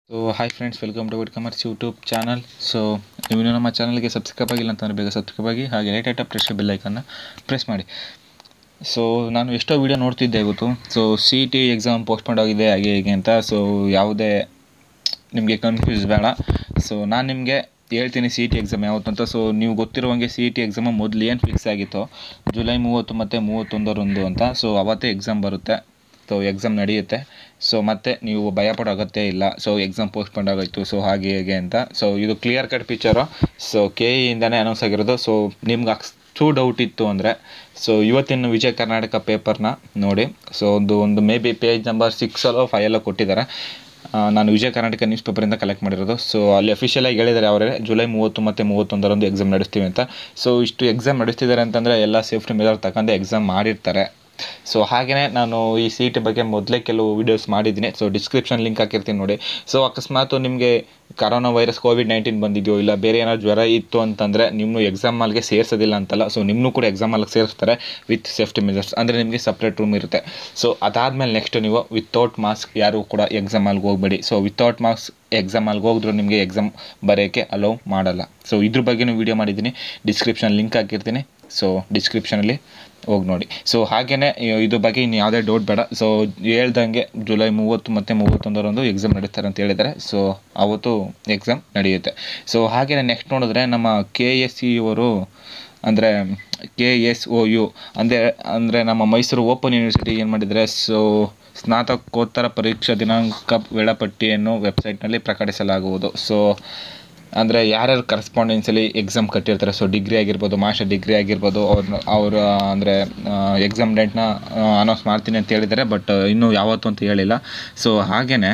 so hi friends welcome to vid commerce YouTube channel so ನೀವು ಇನ್ನೂ ನಮ್ಮ ಚಾನಲ್ಗೆ ಸಬ್ಸ್ಕ್ರೈಬ್ ಆಗಿಲ್ಲ ಅಂತಂದರೆ ಬೇಗ ಸಬ್ಸ್ಕ್ರೈಬ್ ಆಗಿ ಹಾಗೆ ಲೇಟೆಸ್ಟ್ ಪ್ರೆಸ್ ಬೆಲ್ ಐಕನ್ನ ಪ್ರೆಸ್ ಮಾಡಿ ಸೊ ನಾನು ಎಷ್ಟೋ ವೀಡಿಯೋ ನೋಡ್ತಿದ್ದೆ ಇವತ್ತು so C T exam postponed ಆಗಿದೆ ಹಾಗೆ ಹೀಗೆ ಅಂತ ಸೊ ಯಾವುದೇ ನಿಮಗೆ ಕನ್ಫ್ಯೂಸ್ ಬೇಡ ಸೊ ನಾನು ನಿಮಗೆ ಹೇಳ್ತೀನಿ ಸಿ ಟಿ ಎಕ್ಸಾಮ್ ಯಾವತ್ತು ಅಂತ ಸೊ ನೀವು ಗೊತ್ತಿರುವಂಗೆ ಸಿ ಟಿ ಎಕ್ಸಾಮ್ ಮೊದಲು ಏನು ಫಿಕ್ಸ್ ಆಗಿತ್ತು ಜುಲೈ ಮೂವತ್ತು ಮತ್ತು ಮೂವತ್ತೊಂದರಂದು ಅಂತ ಸೊ ಅವತ್ತೇ ಎಕ್ಸಾಮ್ ಬರುತ್ತೆ ಸೊ ಎಕ್ಸಾಮ್ ನಡೆಯುತ್ತೆ ಸೊ ಮತ್ತೆ ನೀವು ಭಯ ಪಡೋ ಅಗತ್ಯ ಇಲ್ಲ ಸೊ ಎಕ್ಸಾಮ್ ಪೋಸ್ಟ್ಪೋಂಡ್ ಆಗೋಯ್ತು ಸೊ ಹಾಗೆ ಹೇಗೆ ಅಂತ ಸೊ ಇದು ಕ್ಲಿಯರ್ ಕಟ್ ಪಿಕ್ಚರು ಸೊ ಕೆ ಇಂದನೇ ಅನೌನ್ಸ್ ಆಗಿರೋದು ಸೊ ನಿಮ್ಗೆ ಅಷ್ಟು ಡೌಟ್ ಇತ್ತು ಅಂದರೆ ಸೊ ಇವತ್ತಿನ ವಿಜಯ ಕರ್ನಾಟಕ ಪೇಪರ್ನ ನೋಡಿ ಸೊ ಒಂದು ಒಂದು maybe page number six ಅಲ್ಲೋ ಫೈವ್ ಎಲ್ಲೋ ಕೊಟ್ಟಿದ್ದಾರೆ ಆ, ನಾನು ವಿಜಯ ಕರ್ನಾಟಕ ನ್ಯೂಸ್ ಪೇಪರಿಂದ ಕಲೆಕ್ಟ್ ಮಾಡಿರೋದು ಸೊ ಅಲ್ಲಿ ಅಫಿಷಿಯಲಾಗಿ ಹೇಳಿದ್ದಾರೆ ಅವರೇ ಜುಲೈ ಮೂವತ್ತು ಮತ್ತು ಮೂವತ್ತೊಂದರಂದು ಎಕ್ಸಾಮ್ ನಡೆಸ್ತೀವಿ ಅಂತ ಸೊ ಇಷ್ಟು ಎಕ್ಸಾಮ್ ನಡೆಸ್ತಿದ್ದಾರೆ ಅಂತಂದರೆ ಎಲ್ಲ ಸೇಫ್ಟಿ ಮೆಜರ್ ತಗೊಂಡು ಎಕ್ಸಾಮ್ ಮಾಡಿರ್ತಾರೆ ಸೊ ಹಾಗೆಯೇ ನಾನು ಈ ಸಿ ಟಿ ಬಗ್ಗೆ ಮೊದಲೇ ಕೆಲವು ವೀಡಿಯೋಸ್ ಮಾಡಿದ್ದೀನಿ ಸೊ ಡಿಸ್ಕ್ರಿಪ್ಷನ್ ಲಿಂಕ್ ಹಾಕಿರ್ತೀನಿ ನೋಡಿ ಸೊ ಅಕಸ್ಮಾತ್ ನಿಮಗೆ ಕರೋನಾ ವೈರಸ್ ಕೋವಿಡ್ ನೈನ್ಟೀನ್ ಬಂದಿದೆಯೋ ಇಲ್ಲ ಬೇರೆ ಏನಾದ್ರು ಜ್ವರ ಇತ್ತು ಅಂತಂದರೆ ನಿಮ್ಮನ್ನು ಎಕ್ಸಾಮ್ ಹಾಲ್ಗೆ ಸೇರಿಸೋದಿಲ್ಲ ಅಂತಲ್ಲ ಸೊ ನಿಮ್ಮನ್ನು ಕೂಡ ಎಕ್ಸಾಮ್ ಹಾಲ್ಗೆ ಸೇರಿಸ್ತಾರೆ ವಿತ್ ಸೇಫ್ಟಿ ಮೆಜರ್ಸ್ ಅಂದರೆ ನಿಮಗೆ ಸಪ್ರೇಟ್ ರೂಮ್ ಇರುತ್ತೆ ಸೊ ಅದಾದಮೇಲೆ ನೆಕ್ಸ್ಟ್ ನೀವು ವಿತೌಟ್ ಮಾಸ್ಕ್ ಯಾರು ಕೂಡ ಎಕ್ಸಾಮ್ ಹಾಲ್ಗೆ ಹೋಗಬೇಡಿ ಸೊ ವಿತೌಟ್ ಮಾಸ್ಕ್ ಎಕ್ಸಾಮ್ ಹಾಲ್ಗೆ ಹೋಗಿದ್ರು ನಿಮಗೆ ಎಕ್ಸಾಮ್ ಬರೆಯೋಕ್ಕೆ ಅಲೌ ಮಾಡಲ್ಲ ಸೊ ಇದ್ರ ಬಗ್ಗೆನೂ ವೀಡಿಯೋ ಮಾಡಿದ್ದೀನಿ ಡಿಸ್ಕ್ರಿಪ್ಷನ್ ಲಿಂಕ್ ಹಾಕಿರ್ತೀನಿ ಸೊ ಡಿಸ್ಕ್ರಿಪ್ಷನಲ್ಲಿ ಹೋಗಿ ನೋಡಿ ಸೊ ಹಾಗೆಯೇ ಇದ್ರ ಬಗ್ಗೆ ಇನ್ನು ಯಾವುದೇ ಡೌಟ್ ಬೇಡ ಸೊ ಹೇಳ್ದಂಗೆ ಜುಲೈ ಮೂವತ್ತು ಮತ್ತು ಮೂವತ್ತೊಂದರಂದು ಎಕ್ಸಾಮ್ ನಡೀತಾರೆ ಅಂತ ಹೇಳಿದ್ದಾರೆ ಸೊ ಅವತ್ತು ಎಕ್ಸಾಮ್ ನಡೆಯುತ್ತೆ ಸೊ ಹಾಗೆಯೇ ನೆಕ್ಸ್ಟ್ ನೋಡಿದ್ರೆ ನಮ್ಮ ಕೆ ಎಸ್ ಸಿ ಅವರು ಅಂದರೆ ಕೆ ಎಸ್ ಒ ಯು ಅಂದರೆ ಅಂದರೆ ನಮ್ಮ ಮೈಸೂರು ಓಪನ್ ಯೂನಿವರ್ಸಿಟಿ ಏನು ಮಾಡಿದರೆ ಸೊ ಸ್ನಾತಕೋತ್ತರ ಪರೀಕ್ಷಾ ದಿನಾಂಕ ವೇಳಾಪಟ್ಟಿಯನ್ನು ವೆಬ್ಸೈಟ್ನಲ್ಲಿ ಪ್ರಕಟಿಸಲಾಗುವುದು ಸೊ ಅಂದರೆ ಯಾರ್ಯಾರು ಕರೆಸ್ಪಾಂಡೆನ್ಸಲ್ಲಿ ಎಕ್ಸಾಮ್ ಕಟ್ಟಿರ್ತಾರೆ ಸೊ ಡಿಗ್ರಿ ಆಗಿರ್ಬೋದು ಮಾಸ್ಟರ್ ಡಿಗ್ರಿ ಆಗಿರ್ಬೋದು ಅವ್ರನ್ನ ಅವರ ಅಂದರೆ ಎಕ್ಸಾಮ್ ಡೇಟ್ನ ಅನೌನ್ಸ್ ಮಾಡ್ತೀನಿ ಅಂತ ಹೇಳಿದ್ದಾರೆ ಬಟ್ ಇನ್ನೂ ಯಾವತ್ತು ಅಂತ ಹೇಳಿಲ್ಲ ಸೊ ಹಾಗೆಯೇ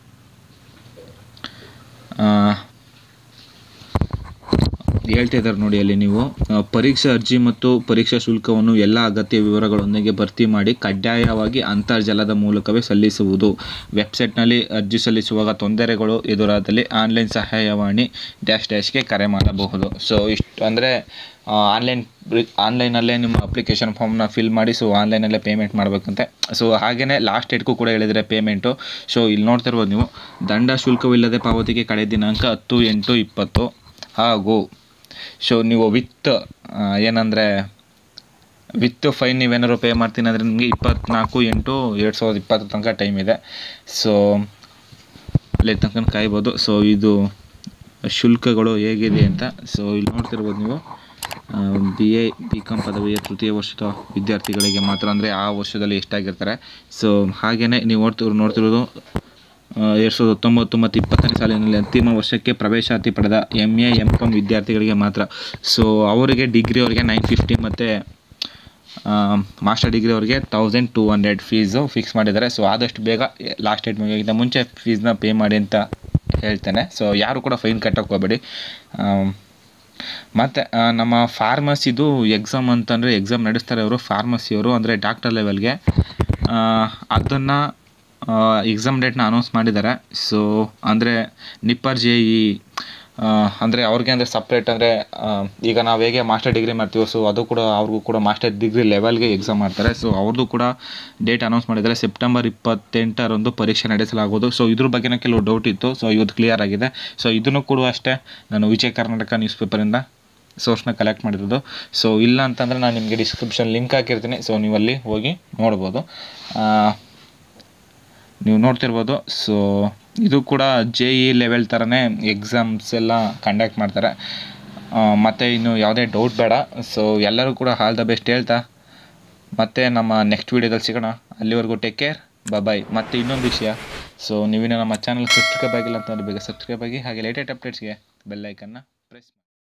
ಹೇಳ್ತಿದ್ದಾರೆ ನೋಡಿ ಅಲ್ಲಿ ನೀವು ಆ, ಪರೀಕ್ಷಾ ಅರ್ಜಿ ಮತ್ತು ಪರೀಕ್ಷಾ ಶುಲ್ಕವನ್ನು ಎಲ್ಲ ಅಗತ್ಯ ವಿವರಗಳೊಂದಿಗೆ ಭರ್ತಿ ಮಾಡಿ ಕಡ್ಡಾಯವಾಗಿ ಅಂತರ್ಜಾಲದ ಮೂಲಕವೇ ಸಲ್ಲಿಸುವುದು ವೆಬ್ಸೈಟ್ನಲ್ಲಿ ಅರ್ಜಿ ಸಲ್ಲಿಸುವಾಗ ತೊಂದರೆಗಳು ಎದುರಾದಲ್ಲಿ ಆನ್ಲೈನ್ ಸಹಾಯವಾಣಿ ಡ್ಯಾಶ್ ಡ್ಯಾಶ್ಗೆ ಕರೆ ಮಾಡಬಹುದು ಸೊ ಇಷ್ಟು ಅಂದರೆ ಆನ್ಲೈನ್ ಆನ್ಲೈನಲ್ಲೇ ನಿಮ್ಮ ಅಪ್ಲಿಕೇಶನ್ ಫಾರ್ಮ್ನ ಫಿಲ್ ಮಾಡಿ ಸೊ ಆನ್ಲೈನಲ್ಲೇ ಪೇಮೆಂಟ್ ಮಾಡಬೇಕಂತೆ ಸೊ ಹಾಗೆಯೇ ಲಾಸ್ಟ್ ಡೇಟ್ಗೂ ಕೂಡ ಹೇಳಿದರೆ ಪೇಮೆಂಟು ಸೊ ಇಲ್ಲಿ ನೋಡ್ತಿರ್ಬೋದು ನೀವು ದಂಡ ಶುಲ್ಕವಿಲ್ಲದೆ ಪಾವತಿಗೆ ಕಡೆ ದಿನಾಂಕ ಹತ್ತು ಎಂಟು ಇಪ್ಪತ್ತು ಹಾಗೂ ಸೊ ನೀವು ವಿತ್ ಏನಂದರೆ ವಿತ್ ಫೈನ್ ನೀವೇನಾದ್ರು ಪೇ ಮಾಡ್ತೀನಿ ಅಂದರೆ ನಿಮಗೆ ಇಪ್ಪತ್ನಾಲ್ಕು ಎಂಟು ಎರಡು ಸಾವಿರದ ಇಪ್ಪತ್ತರ ತನಕ ಟೈಮ್ ಇದೆ ಸೊ ಅಲ್ಲಿ ತನಕ ಕಾಯ್ಬೋದು ಸೊ ಇದು ಶುಲ್ಕಗಳು ಹೇಗಿದೆ ಅಂತ ಸೊ ಇಲ್ಲಿ ನೋಡ್ತಿರ್ಬೋದು ನೀವು ಬಿ ಎ ಬಿ ಕಾಮ್ ಪದವಿಯ ತೃತೀಯ ವರ್ಷದ ವಿದ್ಯಾರ್ಥಿಗಳಿಗೆ ಮಾತ್ರ ಅಂದರೆ ಆ ವರ್ಷದಲ್ಲಿ ಎಷ್ಟಾಗಿರ್ತಾರೆ ಸೊ ಹಾಗೆಯೇ ನೀವು ನೋಡ್ತಿರೋ ನೋಡ್ತಿರೋದು ಎರಡು ಸಾವಿರದ ಹತ್ತೊಂಬತ್ತು ಮತ್ತು ಇಪ್ಪತ್ತನೇ ಸಾಲಿನಲ್ಲಿ ಅಂತಿಮ ವರ್ಷಕ್ಕೆ ಪ್ರವೇಶಾತಿ ಪಡೆದ ಎಮ್ ಎ ಎಮ್ ಕಾಮ್ ವಿದ್ಯಾರ್ಥಿಗಳಿಗೆ ಮಾತ್ರ ಸೊ ಅವರಿಗೆ ಡಿಗ್ರಿ ಅವರಿಗೆ ನೈನ್ ಫಿಫ್ಟಿ ಮತ್ತು ಮಾಸ್ಟರ್ ಡಿಗ್ರಿ ಅವರಿಗೆ thousand two hundred fees fix ಮಾಡಿದ್ದಾರೆ ಸೊ ಆದಷ್ಟು ಬೇಗ ಲಾಸ್ಟ್ ಡೇಟ್ ಮುಗಿಯೋಕ್ಕಿಂತ ಮುಂಚೆ ಫೀಸ್ನ ಪೇ ಮಾಡಿ ಅಂತ ಹೇಳ್ತೇನೆ ಸೊ ಯಾರು ಕೂಡ ಫೈನ್ ಕಟ್ಟೋಕೆ ಹೋಗಬೇಡಿ ಮತ್ತು ನಮ್ಮ ಫಾರ್ಮಸಿದು ಎಕ್ಸಾಮ್ ಅಂತಂದರೆ ಎಕ್ಸಾಮ್ ನಡೆಸ್ತಾರೆ ಅವರು ಫಾರ್ಮಸಿಯವರು ಅಂದರೆ ಡಾಕ್ಟರ್ ಲೆವೆಲ್ಗೆ ಅದನ್ನು ಎಕ್ಸಾಮ್ ಡೇಟ್ನ ಅನೌನ್ಸ್ ಮಾಡಿದ್ದಾರೆ ಸೊ ಅಂದರೆ ನಿಪ್ಪರ್ ಜೆ ಇ ಅಂದರೆ ಅವ್ರಿಗೆ ಅಂದರೆ ಸಪ್ರೇಟ್ ಅಂದರೆ ಈಗ ನಾವು ಹೇಗೆ ಮಾಸ್ಟರ್ ಡಿಗ್ರಿ ಮಾಡ್ತೀವೋ ಸೊ ಅದು ಕೂಡ ಅವ್ರಿಗೂ ಕೂಡ ಮಾಸ್ಟರ್ ಡಿಗ್ರಿ ಲೆವೆಲ್ಗೆ ಎಕ್ಸಾಮ್ ಮಾಡ್ತಾರೆ ಸೊ ಅವ್ರದ್ದು ಕೂಡ ಡೇಟ್ ಅನೌನ್ಸ್ ಮಾಡಿದ್ದಾರೆ ಸೆಪ್ಟೆಂಬರ್ ಇಪ್ಪತ್ತೆಂಟರಂದು ಪರೀಕ್ಷೆ ನಡೆಸಲಾಗುವುದು ಸೊ ಇದ್ರ ಬಗ್ಗೆನೇ ಕೆಲವು ಡೌಟ್ ಇತ್ತು ಸೊ ಇವತ್ತು ಕ್ಲಿಯರ್ ಆಗಿದೆ ಸೊ ಇದನ್ನು ಕೂಡ ಅಷ್ಟೇ ನಾನು ವಿಜಯ ಕರ್ನಾಟಕ ನ್ಯೂಸ್ ಪೇಪರಿಂದ ಸೋರ್ಸ್ನ ಕಲೆಕ್ಟ್ ಮಾಡಿರೋದು ಸೊ ಇಲ್ಲ ಅಂತಂದರೆ ನಾನು ನಿಮಗೆ ಡಿಸ್ಕ್ರಿಪ್ಷನ್ ಲಿಂಕ್ ಹಾಕಿರ್ತೀನಿ ಸೊ ನೀವು ಅಲ್ಲಿ ಹೋಗಿ ನೋಡ್ಬೋದು ಆ, ನೀವು ನೋಡ್ತಿರ್ಬೋದು ಸೊ ಇದು ಕೂಡ ಜೆ ಇ ಲೆವೆಲ್ ಥರನೇ ಎಕ್ಸಾಮ್ಸ್ ಎಲ್ಲ ಕಂಡಕ್ಟ್ ಮಾಡ್ತಾರೆ ಆ, ಮತ್ತು ಇನ್ನು ಯಾವುದೇ ಡೌಟ್ ಬೇಡ ಸೊ ಎಲ್ಲರೂ ಕೂಡ ಆಲ್ ದ ಬೆಸ್ಟ್ ಹೇಳ್ತಾ ಮತ್ತೆ ನಮ್ಮ ನೆಕ್ಸ್ಟ್ ವೀಡಿಯೋದಲ್ಲಿ ಸಿಗೋಣ ಅಲ್ಲಿವರೆಗೂ ಟೇಕ್ ಕೇರ್ ಬಾಯ್ ಮತ್ತು ಇನ್ನೊಂದು ವಿಷಯ ಸೊ ನೀವಿನ್ನು ನಮ್ಮ ಚಾನಲ್ ಸಬ್ಸ್ಕ್ರೈಬ್ ಆಗಿಲ್ಲ ಅಂತಂದರೆ ಬೇಗ ಸಬ್ಸ್ಕ್ರೈಬ್ ಆಗಿ ಹಾಗೆ ಲೇಟೆಸ್ಟ್ ಅಪ್ಡೇಟ್ಸ್ಗೆ ಬೆಲ್ಲೈಕನ್ನು ಪ್ರೆಸ್ ಮಾಡಿ